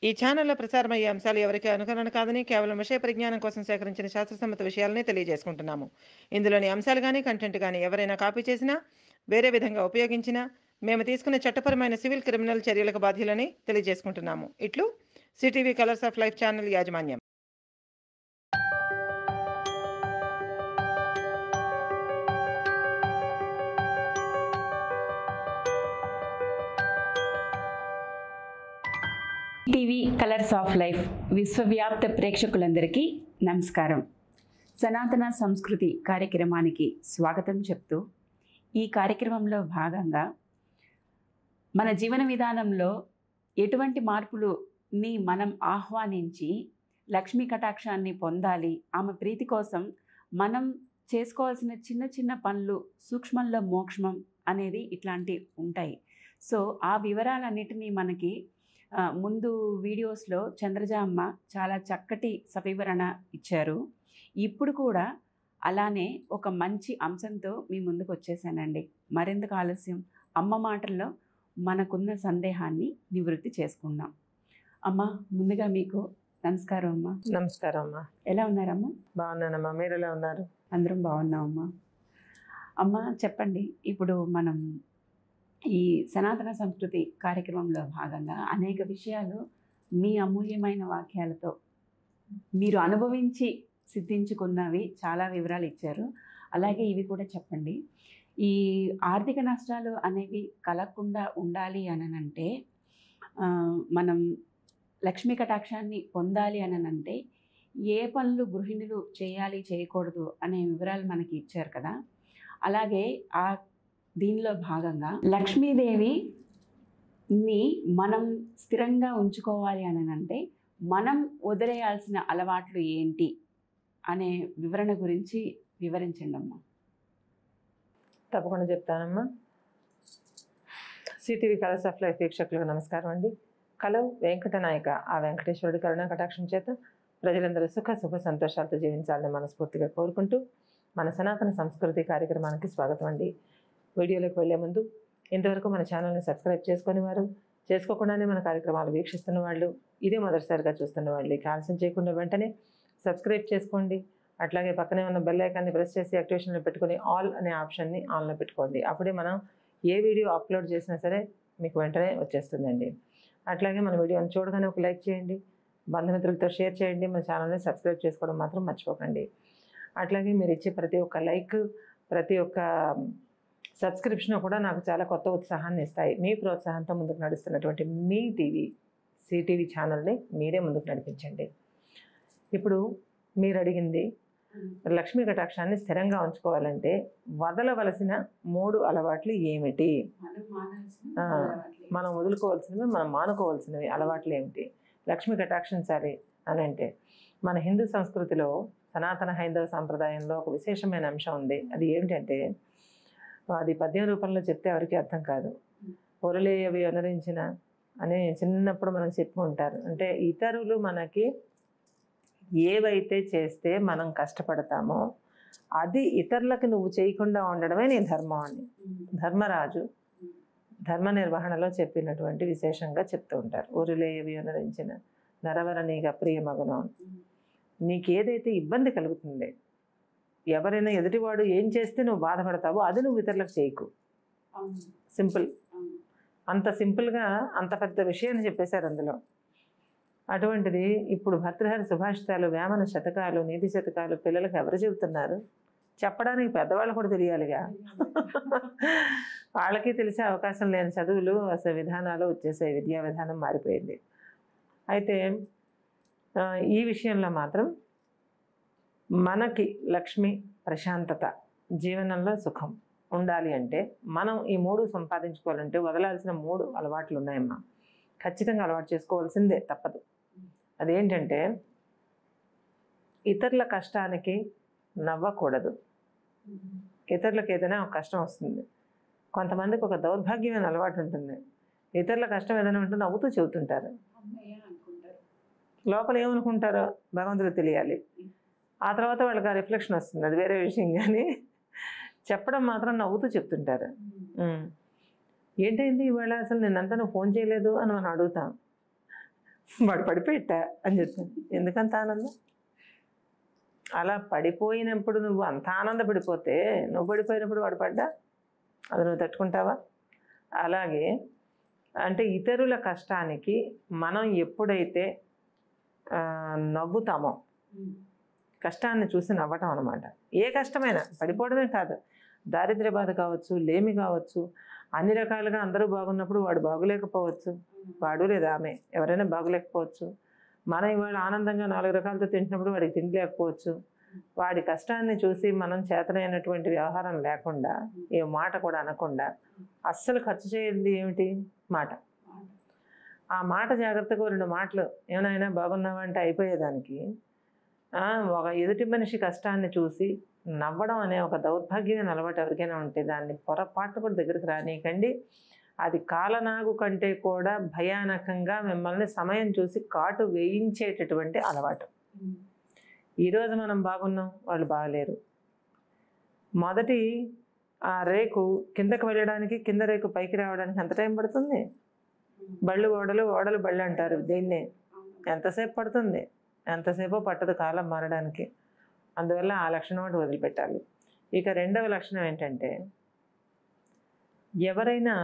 ఈ ఛానల్లో ప్రసారమయ్యే అంశాలు ఎవరికి అనుకరణ కాదని కేవలం విషయ పరిజ్ఞానం కోసం సేకరించిన శాస్త్రసమ్మత విషయాలనే తెలియజేసుకుంటున్నాము ఇందులోని అంశాలు కానీ కంటెంట్ కానీ ఎవరైనా కాపీ చేసినా వేరే విధంగా ఉపయోగించినా మేము తీసుకున్న చట్టపరమైన సివిల్ క్రిమినల్ చర్యలకు బాధ్యులని తెలియజేసుకుంటున్నాము ఇట్లు CTV colours of life channel యాజమాన్యం టీవీ కలర్స్ ఆఫ్ లైఫ్ విశ్వవ్యాప్త ప్రేక్షకులందరికీ నమస్కారం సనాతన సంస్కృతి కార్యక్రమానికి స్వాగతం చెప్తూ ఈ కార్యక్రమంలో భాగంగా మన జీవన విధానంలో ఎటువంటి మార్పులుని మనం ఆహ్వానించి లక్ష్మీ కటాక్షాన్ని పొందాలి ఆమె ప్రీతి కోసం మనం చేసుకోవాల్సిన చిన్న చిన్న పనులు సూక్ష్మంలో మోక్ష్మం అనేది ఇట్లాంటివి ఉంటాయి సో ఆ వివరాలన్నిటినీ మనకి ఆ, ముందు వీడియోస్లో చంద్రజ అమ్మ చాలా చక్కటి సవివరణ ఇచ్చారు ఇప్పుడు కూడా అలానే ఒక మంచి అంశంతో మీ ముందుకు వచ్చేసానండి మరెందుకు ఆలస్యం అమ్మ మాటల్లో మనకున్న సందేహాన్ని నివృత్తి చేసుకుందాం అమ్మ ముందుగా మీకు నమస్కారం అమ్మ నమస్కారం అమ్మా ఎలా ఉన్నారమ్మా బాగున్నానమ్మా మీరు ఎలా ఉన్నారు అందరం బాగున్నామమ్మా అమ్మ చెప్పండి ఇప్పుడు మనం ఈ సనాతన సంస్కృతి కార్యక్రమంలో భాగంగా అనేక విషయాలు మీ అమూల్యమైన వాక్యాలతో మీరు అనుభవించి సిద్ధించుకున్నవి చాలా వివరాలు ఇచ్చారు అలాగే ఇవి కూడా చెప్పండి ఈ ఆర్థిక నష్టాలు అనేవి కలగకుండా ఉండాలి అనంటే ఆ, మనం లక్ష్మీ కటాక్షాన్ని పొందాలి అనంటే ఏ పనులు గృహిణులు చేయాలి చేయకూడదు అనే వివరాలు మనకి ఇచ్చారు కదా అలాగే ఆ దీనిలో భాగంగా లక్ష్మీదేవి ని మనం స్థిరంగా ఉంచుకోవాలి అని అంటే మనం వదిలేయాల్సిన అలవాట్లు ఏంటి అనే వివరణ గురించి వివరించండి అమ్మా తప్పకుండా చెప్తానమ్మా సిటీవీ కలర్స్ ఆఫ్ లైఫ్ వీక్షకులకు నమస్కారం అండి కలవు వెంకట నాయక ఆ వెంకటేశ్వరుడి కరుణా కటాక్షం చేత ప్రజలందరూ సుఖ శుభ సంతోషాలతో జీవించాలని మనస్ఫూర్తిగా కోరుకుంటూ మన సనాతన సంస్కృతి కార్యక్రమానికి స్వాగతం అండి వీడియోలోకి వెళ్ళే ముందు ఇంతవరకు మన ఛానల్ని సబ్స్క్రైబ్ చేసుకుని వారు చేసుకోకుండానే మన కార్యక్రమాలు వీక్షిస్తున్న వాళ్ళు ఇదే మొదటిసారిగా చూస్తున్న వాళ్ళు ఇక ఆలస్యం చేయకుండా వెంటనే సబ్స్క్రైబ్ చేసుకోండి అట్లాగే పక్కనే ఉన్న బెల్ ఐకాన్ని ప్రెస్ చేసి యాక్టివేషన్లో పెట్టుకొని ఆల్ అనే ఆప్షన్ని ఆన్లో పెట్టుకోండి అప్పుడే మనం ఏ వీడియో అప్లోడ్ చేసినా సరే మీకు వెంటనే వచ్చేస్తుందండి అట్లాగే మన వీడియోని చూడగానే ఒక లైక్ చేయండి బంధుమిత్రులతో షేర్ చేయండి మన ఛానల్ని సబ్స్క్రైబ్ చేసుకోవడం మాత్రం మర్చిపోకండి అట్లాగే మీరు ఇచ్చే ప్రతి ఒక్క లైక్ ప్రతి ఒక్క సబ్స్క్రిప్షన్ కూడా నాకు చాలా కొత్త ఉత్సాహాన్ని ఇస్తాయి మీ ప్రోత్సాహంతో ముందుకు నడుస్తున్నటువంటి మీ టీవీ సిటీవీ ఛానల్ని మీరే ముందుకు నడిపించండి ఇప్పుడు మీరు అడిగింది లక్ష్మీ కటాక్షాన్ని స్థిరంగా ఉంచుకోవాలంటే వదలవలసిన మూడు అలవాట్లు ఏమిటి ఆ, మనం వదులుకోవాల్సినవి మనం మానుకోవాల్సినవి అలవాట్లు ఏమిటి లక్ష్మీ కటాక్షించాలి అని అంటే మన హిందూ సంస్కృతిలో సనాతన హైందవ సాంప్రదాయంలో ఒక విశేషమైన అంశం ఉంది అది ఏమిటంటే అది పద్యం రూపంలో చెప్తే ఎవరికి అర్థం కాదు పొరలే అవి అనురించిన అని చిన్నప్పుడు మనం చెప్పుకుంటారు అంటే ఇతరులు మనకి ఏవైతే చేస్తే మనం కష్టపడతామో అది ఇతరులకు నువ్వు చేయకుండా ఉండడమే నీ ధర్మం అని ధర్మరాజు ధర్మ నిర్వహణలో చెప్పినటువంటి విశేషంగా చెప్తూ ఉంటారు ఊరిలేయవి అనురించిన నరవర నీగా ప్రియమగును నీకు ఏదైతే ఇబ్బంది కలుగుతుంది ఎవరైనా ఎదుటివాడు ఏం చేస్తే నువ్వు బాధపడతావో అది నువ్వు ఇతరులకు చేయకు సింపుల్ అంత సింపుల్గా అంత పెద్ద విషయాన్ని చెప్పేశారు అందులో అటువంటిది ఇప్పుడు భర్తృహరి సుభాషితాలు వేమన శతకాలు నీతి శతకాలు పిల్లలకు ఎవరు చెబుతున్నారు చెప్పడానికి పెద్దవాళ్ళు కూడా తెలియాలిగా వాళ్ళకి తెలిసే అవకాశం లేని చదువులు అసలు విధానాలు వచ్చేసాయి విద్యా విధానం మారిపోయింది అయితే ఆ, ఈ విషయంలో మాత్రం మనకి లక్ష్మి ప్రశాంతత జీవనంలో సుఖం ఉండాలి అంటే మనం ఈ మూడు సంపాదించుకోవాలంటే వదలాల్సిన మూడు అలవాట్లు ఉన్నాయమ్మా ఖచ్చితంగా అలవాటు చేసుకోవాల్సిందే తప్పదు అదేంటంటే ఇతరుల కష్టానికి నవ్వకూడదు ఇతరులకు ఏదైనా ఒక కష్టం వస్తుంది కొంతమందికి ఒక దౌర్భాగ్యమైన అలవాటు ఉంటుంది ఇతరుల కష్టం ఏదైనా ఉంటే నవ్వుతూ చెబుతుంటారు లోపల ఏమనుకుంటారో భగవంతుడికి తెలియాలి ఆ తర్వాత వాళ్ళకి ఆ రిఫ్లెక్షన్ వస్తుంది అది వేరే విషయం కానీ చెప్పడం మాత్రం నవ్వుతూ చెప్తుంటారు ఉమ్. ఏంటైంది ఇవాళ అసలు నిన్నంతా నువ్వు ఫోన్ చేయలేదు అని మనం అడుగుతాం వాడు పడిపోయిట్టా అని చెప్తాను ఎందుకంత ఆనందం అలా పడిపోయినప్పుడు నువ్వు అంత ఆనందపడిపోతే నువ్వు పడిపోయినప్పుడు వాడు పడ్డా అది నువ్వు తట్టుకుంటావా అలాగే అంటే ఇతరుల కష్టానికి మనం ఎప్పుడైతే ఆ, నవ్వుతామో కష్టాన్ని చూసి నవ్వటం అనమాట ఏ కష్టమైనా పడిపోవడమే కాదు దారిద్ర్య బాధ కావచ్చు లేమి కావచ్చు అన్ని రకాలుగా అందరూ బాగున్నప్పుడు వాడు బాగులేకపోవచ్చు వాడు లేదా ఆమె ఎవరైనా బాగులేకపోవచ్చు మనం ఇవాళ ఆనందంగా నాలుగు రకాలతో తింటున్నప్పుడు వాడికి తిండి లేకపోవచ్చు వాడి కష్టాన్ని చూసి మనం చేతనైనటువంటి వ్యవహారం లేకుండా ఏ మాట కూడా అనకుండా అస్సలు ఖర్చు చేయదు ఏమిటి మాట ఆ మాట జాగ్రత్తగా రెండు మాటలు ఏమైనా బాగున్నావా అంటే అయిపోయేదానికి ఆ, ఒక ఎదుటి మనిషి కష్టాన్ని చూసి నవ్వడం అనే ఒక దౌర్భాగ్యమైన అలవాటు ఎవరికైనా ఉంటే దాన్ని పొరపాటు కూడా దగ్గరికి రానీయకండి అది కాలనాగు కంటే కూడా భయానకంగా మిమ్మల్ని సమయం చూసి కాటు వేయించేటటువంటి అలవాటు ఈరోజు మనం బాగున్నాం వాళ్ళు బాగలేరు మొదటి ఆ రేకు కిందకి వెళ్ళడానికి కింద రేకు పైకి రావడానికి ఎంత టైం పడుతుంది బళ్ళు ఓడలు ఓడలు బళ్ళు అంటారు దీన్నే ఎంతసేపు పడుతుంది ఎంతసేపో పట్టదు కాలం మారడానికి అందువల్ల ఆ లక్షణం ఒకటి వదిలిపెట్టాలి ఇక రెండవ లక్షణం ఏంటంటే ఎవరైనా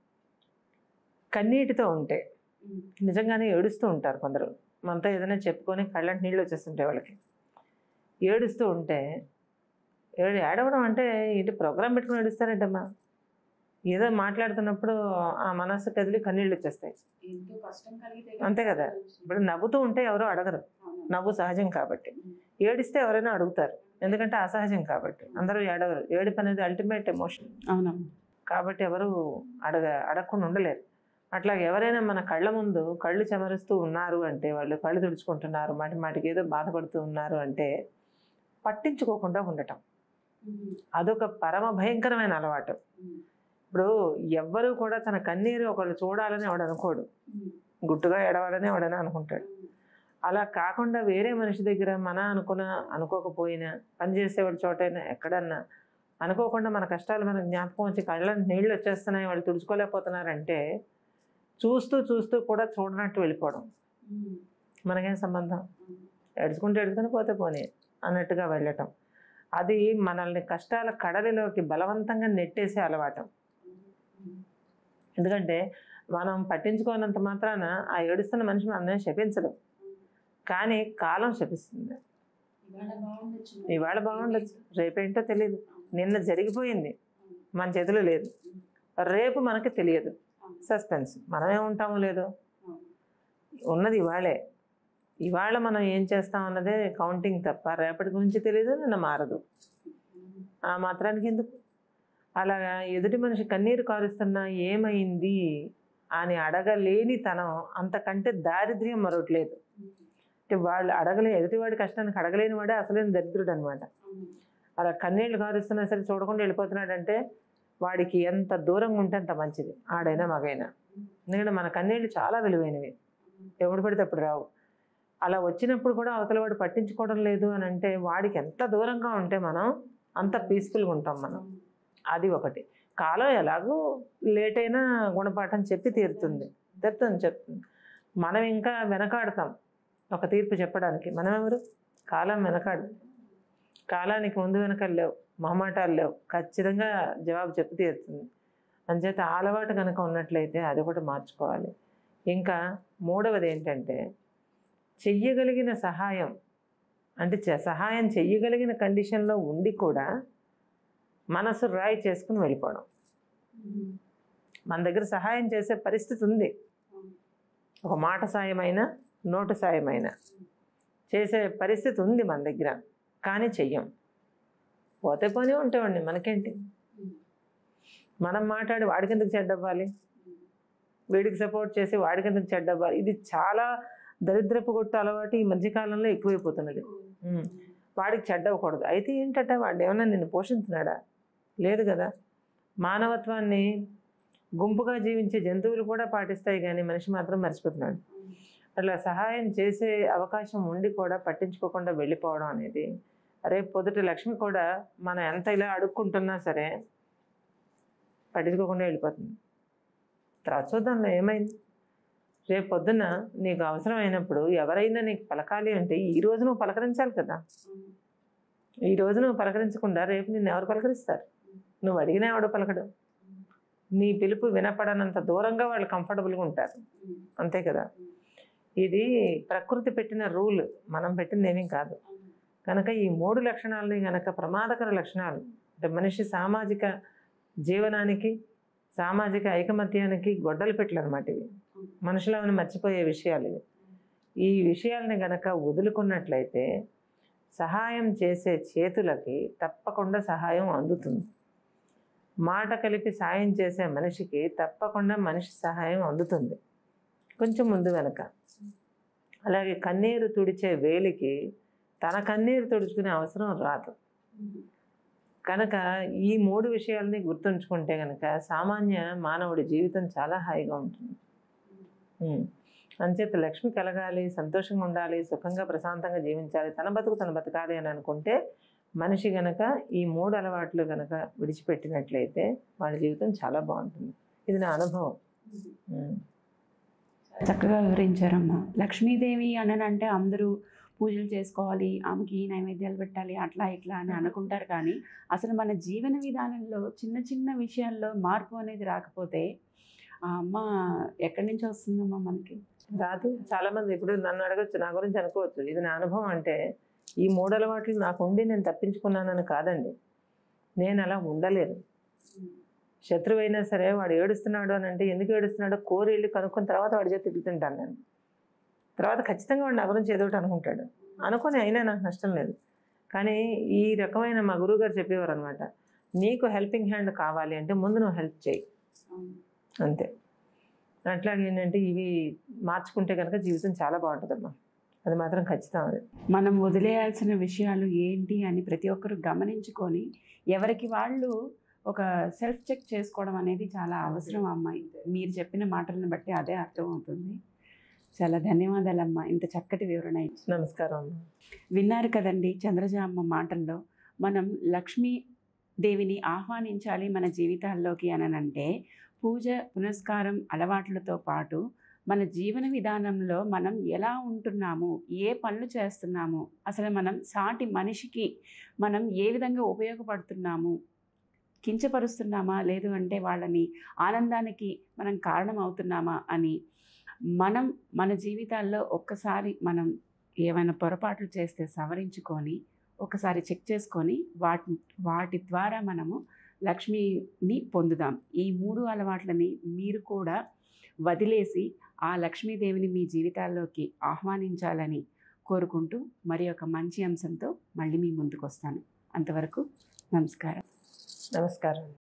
కన్నీటితో ఉంటే నిజంగానే ఏడుస్తూ ఉంటారు కొందరు మనతో ఏదైనా చెప్పుకొని కళ్ళంటి నీళ్ళు వచ్చేస్తుంటాయి వాళ్ళకి ఏడుస్తూ ఉంటే ఏడు ఏడవడం అంటే ఇటు ప్రోగ్రామ్ పెట్టుకుని ఏడుస్తారంటమ్మా ఏదో మాట్లాడుతున్నప్పుడు ఆ మనస్సు కదిలి కన్నీళ్ళు వచ్చేస్తాయి ఎంతో కష్టం కలిగితే అంతే కదా. ఇప్పుడు నవ్వుతూ ఉంటే ఎవరో అడగరు నవ్వు సహజం కాబట్టి ఏడిస్తే ఎవరైనా అడుగుతారు ఎందుకంటే అసహజం కాబట్టి అందరూ ఏడవరు ఏడుపు అనేది అల్టిమేట్ ఎమోషన్ అవునమ్మా కాబట్టి ఎవరు అడగ అడగకుండా ఉండలేరు అట్లాగే ఎవరైనా మన కళ్ళ ముందు కళ్ళు చెమరుస్తూ ఉన్నారు అంటే వాళ్ళు కళ్ళు తుడుచుకుంటున్నారు మాటి మాటికి ఏదో బాధపడుతూ ఉన్నారు అంటే పట్టించుకోకుండా ఉండటం అదొక పరమ భయంకరమైన అలవాటు ఇప్పుడు ఎవ్వరూ కూడా తన కన్నీరు ఒకళ్ళు చూడాలని ఎవడు అనుకోడు గుట్టుగా ఎడవాలని ఎవడని అనుకుంటాడు అలా కాకుండా వేరే మనిషి దగ్గర మన అనుకున్న అనుకోకపోయినా పనిచేసేవాడి చోటైనా ఎక్కడన్నా అనుకోకుండా మన కష్టాలు మనకు జ్ఞాపకం వచ్చి కళ్ళ నీళ్ళు వచ్చేస్తున్నాయి వాళ్ళు తుడుచుకోలేకపోతున్నారంటే చూస్తూ చూస్తూ కూడా చూడనట్టు వెళ్ళిపోవడం మనకేం సంబంధం ఏడ్చుకుంటూ ఏడ్చుకుని పోతే పోనీ అన్నట్టుగా వెళ్ళటం అది మనల్ని కష్టాల కడలిలోకి బలవంతంగా నెట్టేసే అలవాటు ఎందుకంటే మనం పట్టించుకోనంత మాత్రాన ఆ ఏడుస్తున్న మనిషి మనల్ని శపించడు కానీ కాలం శపిస్తుంది ఇవాళ బాగుండొచ్చు రేపేంటో తెలియదు నిన్న జరిగిపోయింది మన చేతిలో లేదు రేపు మనకి తెలియదు సస్పెన్స్ మనమే ఉంటామో లేదో ఉన్నది ఇవాళే ఇవాళ మనం ఏం చేస్తాం అన్నదే కౌంటింగ్ తప్ప రేపటి గురించి తెలియదు నిన్న మారదు ఆ మాత్రానికి ఎందుకు అలాగా ఎదుటి మనిషి కన్నీరు కారుస్తున్నా ఏమైంది అని అడగలేని తనం అంతకంటే దారిద్ర్యం మరొకటి లేదు అంటే వాళ్ళు అడగలే ఎదుటివాడి కష్టానికి అడగలేని వాడే అసలైన దరిద్రుడు అనమాట అలా కన్నీళ్ళు కారుస్తున్నా సరే చూడకుండా వెళ్ళిపోతున్నాడంటే వాడికి ఎంత దూరంగా ఉంటే అంత మంచిది ఆడైనా మగైనా ఎందుకంటే మన కన్నీళ్ళు చాలా విలువైనవి ఎప్పుడు పడితే అప్పుడు రావు అలా వచ్చినప్పుడు కూడా అవతల వాడు పట్టించుకోవడం లేదు అని అంటే వాడికి ఎంత దూరంగా ఉంటే మనం అంత పీస్ఫుల్గా ఉంటాం మనం అది ఒకటి కాలం ఎలాగో లేట్ అయినా గుణపాఠం చెప్పి తీరుతుంది తీరుతుంది చెప్తుంది మనం ఇంకా వెనకాడతాం ఒక తీర్పు చెప్పడానికి మనం ఎవరు కాలం వెనకాడు కాలానికి ముందు వెనకాలు లేవు మొహమాటాలు లేవు ఖచ్చితంగా జవాబు చెప్పి తీరుతుంది అంచేత ఆ అలవాటు కనుక ఉన్నట్లయితే అది ఒకటి మార్చుకోవాలి ఇంకా మూడవది ఏంటంటే చెయ్యగలిగిన సహాయం అంటే చ- సహాయం చెయ్యగలిగిన కండిషన్లో ఉండి కూడా మనసు రాయి చేసుకుని వెళ్ళిపోవడం మన దగ్గర సహాయం చేసే పరిస్థితి ఉంది ఒక మాట సాయమైనా నోటు సాయమైనా చేసే పరిస్థితి ఉంది మన దగ్గర కానీ చెయ్యం పోతే పోనీ ఉంటామండి మనకేంటి మనం మాట్లాడి వాడికి ఎందుకు చెడ్డవ్వాలి వీడికి సపోర్ట్ చేసి వాడికి ఎందుకు చెడ్డవ్వాలి ఇది చాలా దరిద్రపు కొట్టు అలవాటు ఈ మధ్యకాలంలో ఎక్కువైపోతున్నది ఉమ్. వాడికి చెడ్డవ్వకూడదు అయితే ఏంటంట వాడు ఏమన్నా నిన్ను పోషించున్నాడా లేదు కదా మానవత్వాన్ని గుంపుగా జీవించే జంతువులు కూడా పాటిస్తాయి కానీ మనిషి మాత్రం మర్చిపోతున్నాడు అట్లా సహాయం చేసే అవకాశం ఉండి కూడా పట్టించుకోకుండా వెళ్ళిపోవడం అనేది రేపు పొద్దుట లక్ష్మి కూడా మనం ఎంత ఇలా అడుక్కుంటున్నా సరే పట్టించుకోకుండా వెళ్ళిపోతుంది తర్వాత చూద్దాం ఏమైంది రేపు పొద్దున్న నీకు అవసరం అయినప్పుడు ఎవరైనా నీకు పలకాలి అంటే ఈ రోజు నువ్వు పలకరించాలి కదా ఈ రోజు నువ్వు పలకరించకుండా రేపు నిన్ను ఎవరు పలకరిస్తారు నువ్వు అడిగినా ఎవడు పలకడు నీ పిలుపు వినపడనంత దూరంగా వాళ్ళు కంఫర్టబుల్గా ఉంటారు అంతే కదా ఇది ప్రకృతి పెట్టిన రూల్ మనం పెట్టింది ఏమీ కాదు కనుక ఈ మూడు లక్షణాలని కనుక ప్రమాదకర లక్షణాలు అంటే మనిషి సామాజిక జీవనానికి సామాజిక ఐకమత్యానికి గొడ్డలు పెట్టలు అనమాట ఇవి మనుషులను మర్చిపోయే విషయాలు ఇవి ఈ విషయాల్ని గనక వదులుకున్నట్లయితే సహాయం చేసే చేతులకి తప్పకుండా సహాయం అందుతుంది మాట కలిపి సాయం చేసే మనిషికి తప్పకుండా మనిషి సహాయం అందుతుంది కొంచెం ముందు వెనక అలాగే కన్నీరు తుడిచే వేలికి తన కన్నీరు తుడుచుకునే అవసరం రాదు కనుక ఈ మూడు విషయాల్ని గుర్తుంచుకుంటే కనుక సామాన్య మానవుడి జీవితం చాలా హాయిగా ఉంటుంది ఉమ్. అంచేత లక్ష్మి కలగాలి సంతోషంగా ఉండాలి సుఖంగా ప్రశాంతంగా జీవించాలి తన బతుకు తన బతకాలి అని అనుకుంటే మనిషి గనక ఈ మూడు అలవాట్లు గనక విడిచిపెట్టినట్లయితే వాళ్ళ జీవితం చాలా బాగుంటుంది ఇది నా అనుభవం ఉమ్. చక్కగా వివరించారమ్మా లక్ష్మీదేవి అననంటే అందరూ పూజలు చేసుకోవాలి ఆమెకి ఈ నైవేద్యాలు పెట్టాలి అట్లా ఇట్లా అని అనుకుంటారు కానీ అసలు మన జీవన విధానంలో చిన్న చిన్న విషయాల్లో మార్పు అనేది రాకపోతే ఆ అమ్మ ఎక్కడి నుంచి వస్తుందమ్మా మనకి రాదు చాలా మంది ఇప్పుడు నన్ను అడగచ్చు నా గురించి అనుకోవచ్చు ఇది నా అనుభవం అంటే ఈ మూడు అలవాట్లు నాకు ఉండి నేను తప్పించుకున్నానని కాదండి నేను అలా ఉండలేను శత్రువైనా సరే వాడు ఏడుస్తున్నాడు అని అంటే ఎందుకు ఏడుస్తున్నాడో కోరి వెళ్ళి కనుక్కున్న తర్వాత వాడి చేతి తింటాను నేను తర్వాత ఖచ్చితంగా వాడు నా గురించి ఏదో ఒకటి అనుకుంటాడు అనుకొని అయినా నాకు నష్టం లేదు కానీ ఈ రకమైన మా గురువు గారు చెప్పేవారు అనమాట నీకు హెల్పింగ్ హ్యాండ్ కావాలి అంటే ముందు నువ్వు హెల్ప్ చేయి అంతే అట్లాగే ఏంటంటే ఇవి మార్చుకుంటే కనుక జీవితం చాలా బాగుంటుందమ్మా అది మాత్రం ఖచ్చితం అది మనం వదిలేయాల్సిన విషయాలు ఏంటి అని ప్రతి ఒక్కరు గమనించుకొని ఎవరికి వాళ్ళు ఒక సెల్ఫ్ చెక్ చేసుకోవడం అనేది చాలా అవసరం అమ్మాయి మీరు చెప్పిన మాటలను బట్టి అదే అర్థమవుతుంది చాలా ధన్యవాదాలమ్మా ఇంత చక్కటి వివరణ ఇచ్చి నమస్కారం అమ్మా విన్నారు కదండి చంద్రజ అమ్మ మాటల్లో మనం లక్ష్మీ దేవిని ఆహ్వానించాలి మన జీవితాల్లోకి అననంటే పూజ పునస్కారం అలవాట్లతో పాటు మన జీవన విధానంలో మనం ఎలా ఉంటున్నాము ఏ పనులు చేస్తున్నాము అసలు మనం సాటి మనిషికి మనం ఏ విధంగా ఉపయోగపడుతున్నాము కించపరుస్తున్నామా లేదు అంటే వాళ్ళని ఆనందానికి మనం కారణం అవుతున్నామా అని మనం మన జీవితాల్లో ఒక్కసారి మనం ఏమైనా పొరపాట్లు చేస్తే సవరించుకొని ఒకసారి చెక్ చేసుకొని వాటి వాటి ద్వారా మనము లక్ష్మిని పొందుదాం ఈ మూడు అలవాట్లని మీరు కూడా వదిలేసి ఆ లక్ష్మీదేవిని మీ జీవితాల్లోకి ఆహ్వానించాలని కోరుకుంటూ మరి ఒక మంచి అంశంతో మళ్ళీ మీ ముందుకు వస్తాను అంతవరకు నమస్కారం నమస్కారం